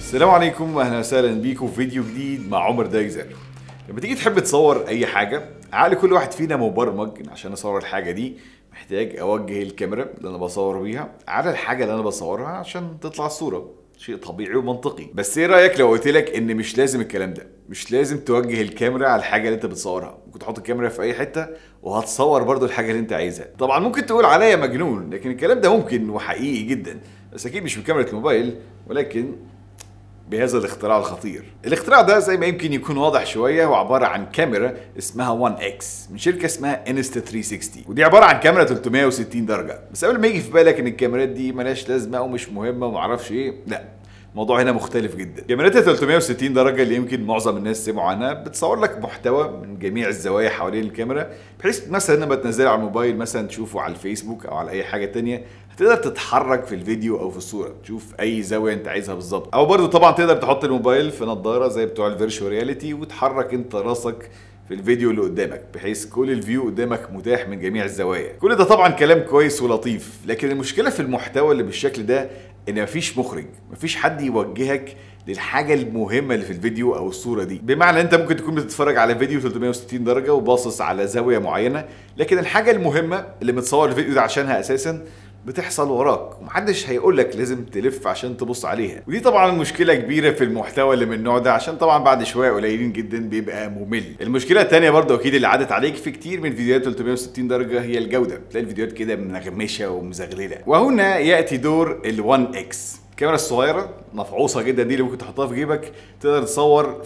السلام عليكم واهلا وسهلا بيكم في فيديو جديد مع عمر دايزر لما تيجي تحب تصور اي حاجه عقل كل واحد فينا مبرمج إن عشان اصور الحاجه دي محتاج اوجه الكاميرا اللي انا بصور بيها على الحاجه اللي انا بصورها عشان تطلع الصوره شيء طبيعي ومنطقي بس ايه رايك لو قلت لك ان مش لازم الكلام ده مش لازم توجه الكاميرا على الحاجه اللي انت بتصورها ممكن تحط الكاميرا في اي حته وهتصور برضو الحاجه اللي انت عايزها طبعا ممكن تقول عليا مجنون لكن الكلام ده ممكن وحقيقي جدا بس اكيد مش بكاميرا الموبايل ولكن بهذا الاختراع الخطير الاختراع ده زي ما يمكن يكون واضح شويه هو عباره عن كاميرا اسمها 1 اكس من شركه اسمها انستا 360 ودي عباره عن كاميرا 360 درجه بس قبل ما يجي في بالك ان الكاميرات دي ملهاش لازمه او مش مهمه ومعرفش ايه لا الموضوع هنا مختلف جدا كاميرات ال 360 درجه اللي يمكن معظم الناس سمعوا عنها بتصور لك محتوى من جميع الزوايا حوالين الكاميرا بحيث مثلا لما تنزله على الموبايل مثلا تشوفه على الفيسبوك او على اي حاجه تانية هتقدر تتحرك في الفيديو او في الصوره تشوف اي زاويه انت عايزها بالظبط او برضو طبعا تقدر تحط الموبايل في نظاره زي بتوع الفيرشوال رياليتي وتحرك انت راسك في الفيديو اللي قدامك بحيث كل الفيو قدامك متاح من جميع الزوايا كل ده طبعا كلام كويس ولطيف لكن المشكله في المحتوى اللي بالشكل ده ان مفيش مخرج مفيش حد يوجهك للحاجه المهمه اللي في الفيديو او الصوره دي بمعنى انت ممكن تكون بتتفرج على فيديو 360 درجه وباصص على زاويه معينه لكن الحاجه المهمه اللي متصور الفيديو ده عشانها اساسا بتحصل وراك ومحدش هيقول لك لازم تلف عشان تبص عليها ودي طبعا مشكله كبيره في المحتوى اللي من النوع ده عشان طبعا بعد شويه قليلين جدا بيبقى ممل المشكله الثانيه برضه اكيد اللي عدت عليك في كتير من فيديوهات 360 درجه هي الجوده تلاقي الفيديوهات كده منغمشه ومزغلله وهنا ياتي دور ال1 اكس الكاميرا الصغيره مفعوصه جدا دي اللي ممكن تحطها في جيبك تقدر تصور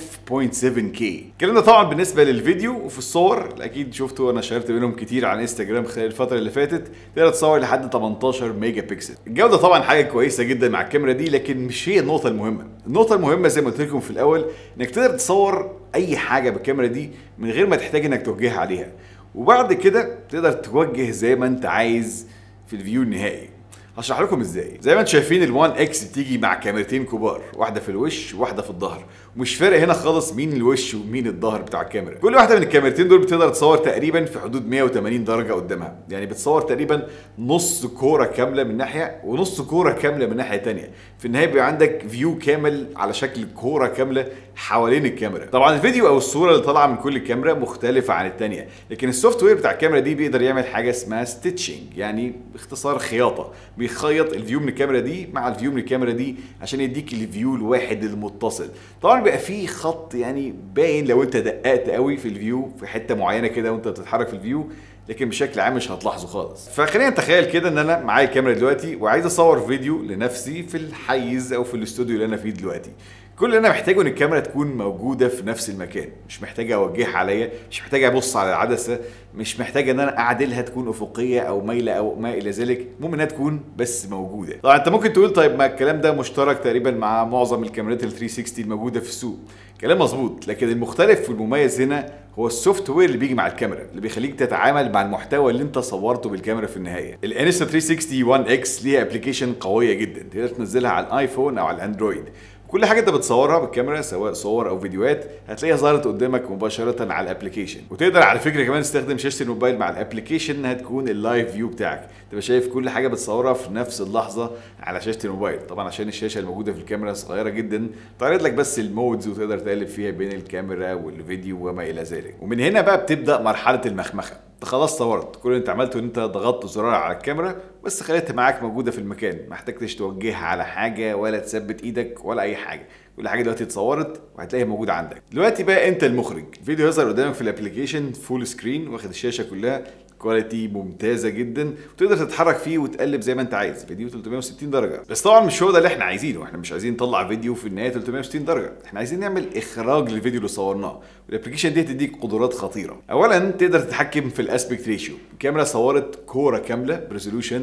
5.7K الكلام ده طبعا بالنسبه للفيديو وفي الصور اكيد شفتوا انا شيرت منهم كتير على انستجرام خلال الفتره اللي فاتت تقدر تصور لحد 18 ميجا بكسل الجوده طبعا حاجه كويسه جدا مع الكاميرا دي لكن مش هي النقطه المهمه النقطه المهمه زي ما قلت لكم في الاول انك تقدر تصور اي حاجه بالكاميرا دي من غير ما تحتاج انك توجهها عليها وبعد كده تقدر توجه زي ما انت عايز في الفيو النهائي هشرح لكم ازاي زي ما انتم شايفين ال1 اكس بتيجي مع كاميرتين كبار واحده في الوش وواحده في الظهر ومش فارق هنا خالص مين الوش ومين الظهر بتاع الكاميرا كل واحده من الكاميرتين دول بتقدر تصور تقريبا في حدود 180 درجه قدامها يعني بتصور تقريبا نص كوره كامله من ناحيه ونص كوره كامله من ناحيه تانية في النهايه بيبقى عندك فيو كامل على شكل كوره كامله حوالين الكاميرا طبعا الفيديو او الصوره اللي طالعه من كل كاميرا مختلفه عن الثانيه لكن السوفت وير بتاع الكاميرا دي بيقدر يعمل حاجه اسمها ستيتشنج يعني باختصار خياطه بيخيط الفيو من الكاميرا دي مع الفيو من الكاميرا دي عشان يديك الفيو الواحد المتصل طبعا بيبقى فيه خط يعني باين لو انت دققت قوي في الفيو في حته معينه كده وانت بتتحرك في الفيو لكن بشكل عام مش هتلاحظه خالص فخلينا نتخيل كده ان انا معايا الكاميرا دلوقتي وعايز اصور فيديو لنفسي في الحيز او في الاستوديو اللي انا فيه دلوقتي كل اللي انا محتاجه ان الكاميرا تكون موجوده في نفس المكان مش محتاج اوجهها عليا مش محتاج ابص على العدسه مش محتاج ان انا اعدلها تكون افقيه او مايله او ما الى ذلك المهم انها تكون بس موجوده طبعا انت ممكن تقول طيب ما الكلام ده مشترك تقريبا مع معظم الكاميرات ال 360 الموجوده في السوق كلام مظبوط لكن المختلف والمميز هنا هو السوفت وير اللي بيجي مع الكاميرا اللي بيخليك تتعامل مع المحتوى اللي انت صورته بالكاميرا في النهايه الانستا 360 1 اكس ليها ابلكيشن قويه جدا تقدر تنزلها على الايفون او على الاندرويد كل حاجه انت بتصورها بالكاميرا سواء صور او فيديوهات هتلاقيها ظهرت قدامك مباشره على الابلكيشن وتقدر على فكره كمان تستخدم شاشه الموبايل مع الابلكيشن انها تكون اللايف فيو بتاعك تبقى شايف كل حاجه بتصورها في نفس اللحظه على شاشه الموبايل طبعا عشان الشاشه الموجوده في الكاميرا صغيره جدا تعرض لك بس المودز وتقدر تقلب فيها بين الكاميرا والفيديو وما الى ذلك ومن هنا بقى بتبدا مرحله المخمخه انت خلاص صورت كل اللي انت عملته ان انت ضغطت زرار على الكاميرا بس خليتها معاك موجوده في المكان ما احتجتش توجهها على حاجه ولا تثبت ايدك ولا اي حاجه كل حاجه دلوقتي اتصورت وهتلاقيها موجوده عندك دلوقتي بقى انت المخرج الفيديو يظهر قدامك في الابلكيشن فول سكرين واخد الشاشه كلها كواليتي ممتازه جدا وتقدر تتحرك فيه وتقلب زي ما انت عايز فيديو 360 درجه بس طبعا مش هو ده اللي احنا عايزينه احنا مش عايزين نطلع فيديو في النهايه 360 درجه احنا عايزين نعمل اخراج للفيديو اللي صورناه والابلكيشن دي تديك قدرات خطيره اولا تقدر تتحكم في الاسبكت ريشيو الكاميرا صورت كوره كامله بريزولوشن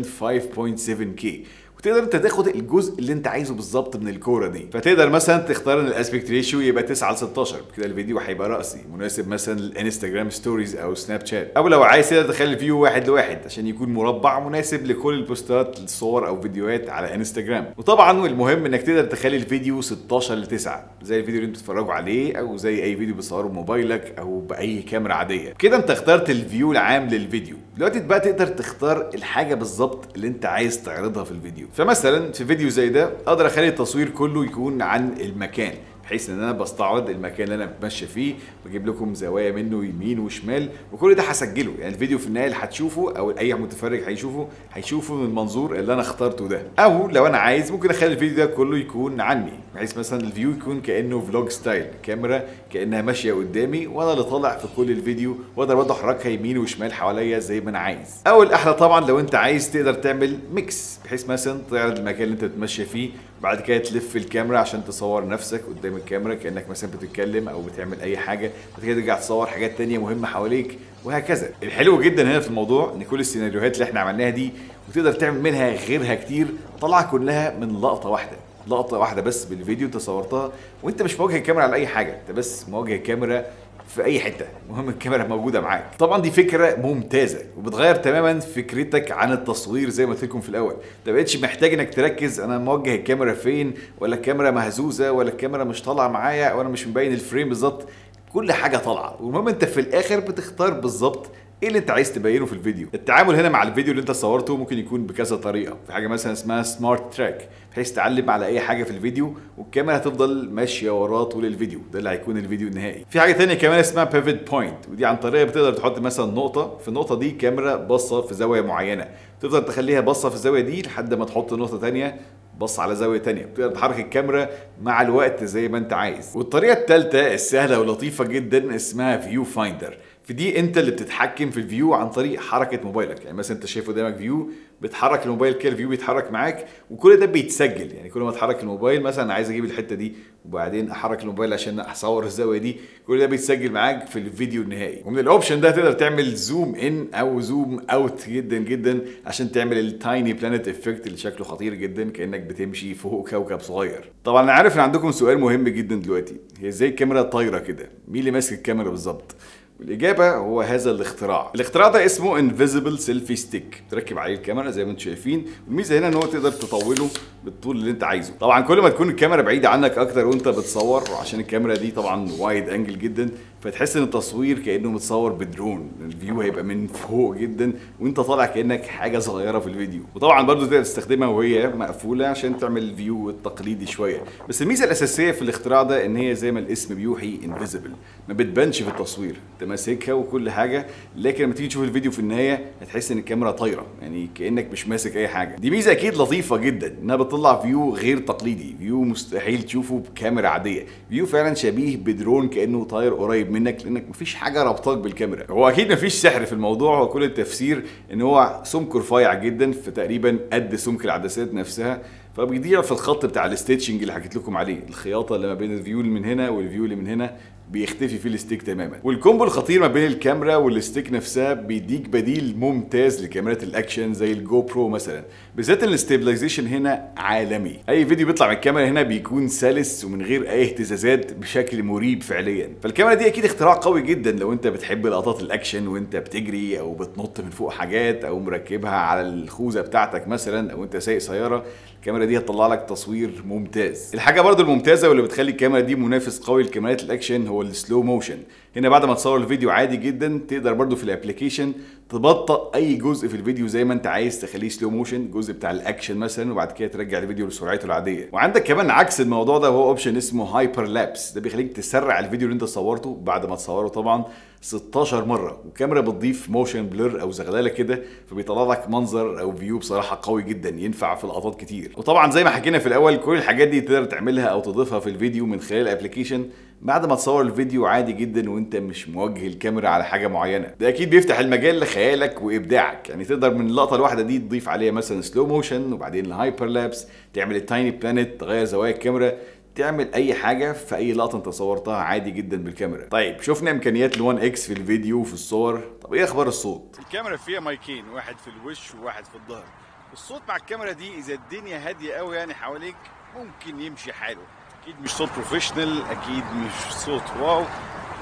5.7K وتقدر انت تاخد الجزء اللي انت عايزه بالظبط من الكوره دي فتقدر مثلا تختار ان الاسبكت ريشيو يبقى 9 ل 16 كده الفيديو هيبقى راسي مناسب مثلا للانستجرام ستوريز او سناب شات او لو عايز تقدر تخلي الفيو واحد لواحد عشان يكون مربع مناسب لكل البوستات الصور او فيديوهات على انستجرام وطبعا والمهم انك تقدر تخلي الفيديو 16 ل 9 زي الفيديو اللي انتوا بتتفرجوا عليه او زي اي فيديو بتصوره بموبايلك او باي كاميرا عاديه كده انت اخترت الفيو العام للفيديو دلوقتي بقى تقدر تختار الحاجه بالظبط اللي انت عايز تعرضها في الفيديو فمثلا في فيديو زي ده اقدر اخلي التصوير كله يكون عن المكان بحيث ان انا بستعرض المكان اللي انا بتمشى فيه بجيب لكم زوايا منه يمين وشمال وكل ده هسجله يعني الفيديو في النهايه اللي هتشوفه او اي متفرج هيشوفه هيشوفه من المنظور اللي انا اخترته ده او لو انا عايز ممكن اخلي الفيديو ده كله يكون عني بحيث مثلا الفيو يكون كانه فلوج ستايل كاميرا كانها ماشيه قدامي وانا اللي طالع في كل الفيديو واقدر برضه احركها يمين وشمال حواليا زي ما انا عايز او الاحلى طبعا لو انت عايز تقدر تعمل ميكس بحيث مثلا تعرض المكان اللي انت بتمشي فيه بعد كده تلف الكاميرا عشان تصور نفسك قدام الكاميرا كانك مثلا بتتكلم او بتعمل اي حاجه بعد كده ترجع تصور حاجات تانية مهمه حواليك وهكذا الحلو جدا هنا في الموضوع ان كل السيناريوهات اللي احنا عملناها دي وتقدر تعمل منها غيرها كتير طالعه كلها من لقطه واحده لقطه واحده بس بالفيديو انت صورتها وانت مش موجه الكاميرا على اي حاجه انت بس موجه الكاميرا في اي حته المهم الكاميرا موجوده معاك طبعا دي فكره ممتازه وبتغير تماما فكرتك عن التصوير زي ما قلت لكم في الاول انت بقتش محتاج انك تركز انا موجه الكاميرا فين ولا الكاميرا مهزوزه ولا الكاميرا مش طالعه معايا وانا مش مبين الفريم بالظبط كل حاجه طالعه والمهم انت في الاخر بتختار بالظبط ايه اللي انت عايز تبينه في الفيديو التعامل هنا مع الفيديو اللي انت صورته ممكن يكون بكذا طريقه في حاجه مثلا اسمها سمارت تراك بحيث تعلم على اي حاجه في الفيديو والكاميرا هتفضل ماشيه وراه طول الفيديو ده اللي هيكون الفيديو النهائي في حاجه تانية كمان اسمها بيفت بوينت ودي عن طريقه بتقدر تحط مثلا نقطه في النقطه دي كاميرا باصه في زاويه معينه تفضل تخليها باصه في الزاويه دي لحد ما تحط نقطه تانية بص على زاويه تانية بتقدر تحرك الكاميرا مع الوقت زي ما انت عايز والطريقه الثالثه السهله ولطيفه جدا اسمها فيو فايندر في دي انت اللي بتتحكم في الفيو عن طريق حركه موبايلك يعني مثلا انت شايف قدامك فيو بتحرك الموبايل كده الفيو بيتحرك معاك وكل ده بيتسجل يعني كل ما تحرك الموبايل مثلا عايز اجيب الحته دي وبعدين احرك الموبايل عشان اصور الزاويه دي كل ده بيتسجل معاك في الفيديو النهائي ومن الاوبشن ده تقدر تعمل زوم ان او زوم اوت جدا جدا عشان تعمل التايني بلانيت افكت اللي شكله خطير جدا كانك بتمشي فوق كوكب صغير طبعا انا عارف ان عندكم سؤال مهم جدا دلوقتي هي ازاي الكاميرا طايره كده مين اللي ماسك الكاميرا بالظبط والإجابة هو هذا الاختراع الاختراع ده اسمه انفيزبل سيلفي ستيك تركب عليه الكاميرا زي ما انتم شايفين والميزة هنا ان هو تقدر تطوله بالطول اللي انت عايزه طبعا كل ما تكون الكاميرا بعيدة عنك اكتر وانت بتصور وعشان الكاميرا دي طبعا وايد انجل جدا فتحس ان التصوير كانه متصور بدرون الفيو هيبقى من فوق جدا وانت طالع كانك حاجه صغيره في الفيديو وطبعا برضو تقدر تستخدمها وهي مقفوله عشان تعمل الفيو التقليدي شويه بس الميزه الاساسيه في الاختراع ده ان هي زي ما الاسم بيوحي انفيزبل ما بتبانش في التصوير انت ماسكها وكل حاجه لكن لما تيجي تشوف الفيديو في النهايه هتحس ان الكاميرا طايره يعني كانك مش ماسك اي حاجه دي ميزه اكيد لطيفه جدا انها بتطلع فيو غير تقليدي فيو مستحيل تشوفه بكاميرا عاديه فيو فعلا شبيه بدرون كانه طاير قريب منك لانك مفيش حاجه رابطاك بالكاميرا هو اكيد مفيش سحر في الموضوع هو كل التفسير ان هو سمكه رفيع جدا في تقريبا قد سمك العدسات نفسها فبيضيع في الخط بتاع الستيتشنج اللي حكيت لكم عليه الخياطه اللي ما بين الفيو اللي من هنا والفيو اللي من هنا بيختفي فيه الستيك تماما والكومبو الخطير ما بين الكاميرا والستيك نفسها بيديك بديل ممتاز لكاميرات الاكشن زي الجو برو مثلا بالذات الاستابلايزيشن هنا عالمي اي فيديو بيطلع من الكاميرا هنا بيكون سلس ومن غير اي اهتزازات بشكل مريب فعليا فالكاميرا دي اكيد اختراع قوي جدا لو انت بتحب لقطات الاكشن وانت بتجري او بتنط من فوق حاجات او مركبها على الخوذه بتاعتك مثلا او انت سايق سياره الكاميرا دي هتطلع لك تصوير ممتاز الحاجه برضو الممتازه واللي بتخلي الكاميرا دي منافس قوي لكاميرات الاكشن هو السلو موشن هنا بعد ما تصور الفيديو عادي جدا تقدر برضو في الابلكيشن تبطئ اي جزء في الفيديو زي ما انت عايز تخليه سلو موشن الجزء بتاع الاكشن مثلا وبعد كده ترجع الفيديو لسرعته العاديه وعندك كمان عكس الموضوع ده وهو اوبشن اسمه هايبر لابس ده بيخليك تسرع الفيديو اللي انت صورته بعد ما تصوره طبعا 16 مره والكاميرا بتضيف موشن بلور او زغلله كده فبيطلع لك منظر او فيو بصراحه قوي جدا ينفع في لقطات كتير وطبعا زي ما حكينا في الاول كل الحاجات دي تقدر تعملها او تضيفها في الفيديو من خلال الابلكيشن بعد ما تصور الفيديو عادي جدا وانت مش موجه الكاميرا على حاجه معينه ده اكيد بيفتح المجال لخيالك وابداعك يعني تقدر من اللقطه الواحده دي تضيف عليها مثلا سلو موشن وبعدين الهايبر لابس تعمل التايني بلانيت تغير زوايا الكاميرا تعمل اي حاجه في اي لقطه انت صورتها عادي جدا بالكاميرا طيب شفنا امكانيات ال1 اكس في الفيديو وفي الصور طب ايه اخبار الصوت الكاميرا فيها مايكين واحد في الوش وواحد في الظهر الصوت مع الكاميرا دي اذا الدنيا هاديه قوي يعني حواليك ممكن يمشي حاله اكيد مش صوت بروفيشنال اكيد مش صوت واو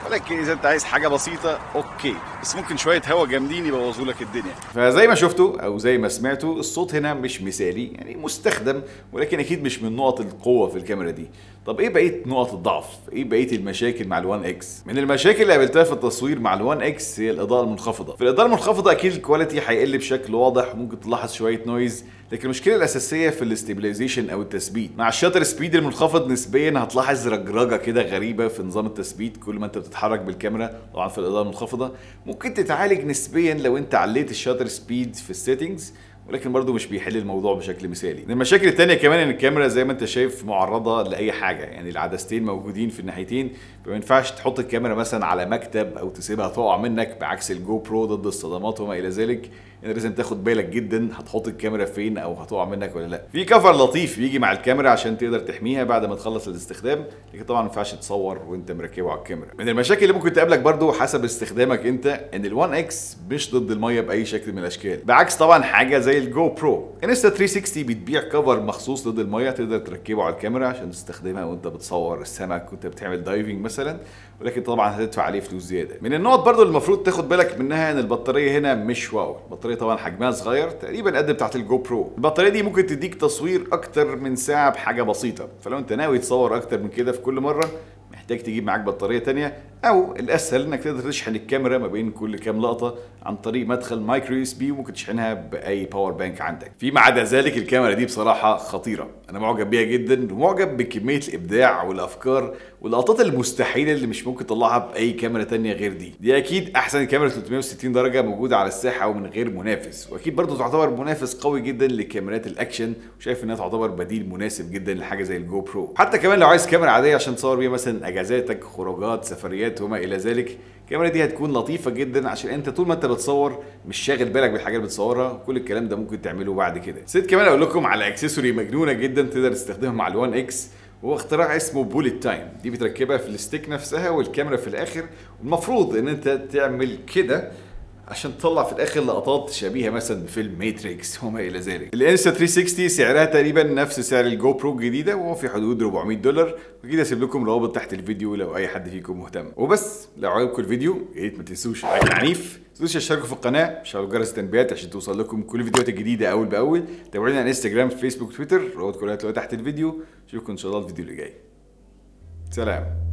ولكن اذا انت عايز حاجه بسيطه اوكي بس ممكن شويه هوا جامدين يبوظوا لك الدنيا فزي ما شفتوا او زي ما سمعتوا الصوت هنا مش مثالي يعني مستخدم ولكن اكيد مش من نقط القوه في الكاميرا دي طب ايه بقيه نقط الضعف ايه بقيه المشاكل مع ال1 اكس من المشاكل اللي قابلتها في التصوير مع ال1 اكس هي الاضاءه المنخفضه في الاضاءه المنخفضه اكيد الكواليتي هيقل بشكل واضح وممكن تلاحظ شويه نويز لكن المشكله الاساسيه في الاستابيلايزيشن او التثبيت مع الشاتر سبيد المنخفض نسبيا هتلاحظ رجرجه كده غريبه في نظام التثبيت كل ما انت بتتحرك بالكاميرا طبعا في الاضاءه المنخفضه ممكن تتعالج نسبيا لو انت عليت الشاتر سبيد في السيتنجز ولكن برضه مش بيحل الموضوع بشكل مثالي من المشاكل التانية كمان ان الكاميرا زي ما انت شايف معرضة لاي حاجة يعني العدستين موجودين في الناحيتين فما ينفعش تحط الكاميرا مثلا على مكتب او تسيبها تقع منك بعكس الجو برو ضد الصدمات وما الى ذلك يعني لازم تاخد بالك جدا هتحط الكاميرا فين او هتقع منك ولا لا في كفر لطيف بيجي مع الكاميرا عشان تقدر تحميها بعد ما تخلص الاستخدام لكن طبعا ما ينفعش تصور وانت مركبه على الكاميرا من المشاكل اللي ممكن تقابلك برضو حسب استخدامك انت ان ال1 اكس مش ضد الميه باي شكل من الاشكال بعكس طبعا حاجه زي الجو برو انستا 360 بتبيع كفر مخصوص ضد الميه تقدر تركبه على الكاميرا عشان تستخدمها وانت بتصور السمك وانت بتعمل دايفنج مثلا ولكن طبعا هتدفع عليه فلوس زياده من النقط برضو اللي المفروض تاخد بالك منها ان البطاريه هنا مش واو البطاريه طبعا حجمها صغير تقريبا قد بتاعت الجو برو البطاريه دي ممكن تديك تصوير اكتر من ساعه بحاجه بسيطه فلو انت ناوي تصور اكتر من كده في كل مره محتاج تجيب معاك بطاريه تانية او الاسهل انك تقدر تشحن الكاميرا ما بين كل كام لقطه عن طريق مدخل مايكرو اس بي وممكن تشحنها باي باور بانك عندك فيما عدا ذلك الكاميرا دي بصراحه خطيره انا معجب بيها جدا ومعجب بكميه الابداع والافكار واللقطات المستحيله اللي مش ممكن تطلعها باي كاميرا تانية غير دي دي اكيد احسن كاميرا 360 درجه موجوده على الساحه ومن غير منافس واكيد برضه تعتبر منافس قوي جدا لكاميرات الاكشن وشايف انها تعتبر بديل مناسب جدا لحاجه زي الجو برو حتى كمان لو عايز كاميرا عاديه عشان تصور بيها مثلا اجازاتك خروجات سفريات وما الى ذلك الكاميرا دي هتكون لطيفه جدا عشان انت طول ما انت بتصور مش شاغل بالك بالحاجات اللي بتصورها كل الكلام ده ممكن تعمله بعد كده نسيت كمان اقول لكم على اكسسوري مجنونه جدا تقدر تستخدمها مع ال1 اكس هو اختراع اسمه بوليت تايم دي بتركبها في الستيك نفسها والكاميرا في الاخر والمفروض ان انت تعمل كده عشان تطلع في الاخر لقطات شبيهه مثلا بفيلم ماتريكس وما الى ذلك الانستا 360 سعرها تقريبا نفس سعر الجو برو الجديده وهو في حدود 400 دولار واكيد هسيب لكم روابط تحت الفيديو لو اي حد فيكم مهتم وبس لو عجبكم الفيديو يا ريت ما تنسوش لايك عنيف ما تنسوش تشتركوا في القناه شغلوا جرس التنبيهات عشان توصل لكم كل الفيديوهات الجديده اول باول تابعونا على انستجرام فيسبوك تويتر روابط كلها هتلاقوها تحت الفيديو اشوفكم ان شاء الله الفيديو اللي جاي سلام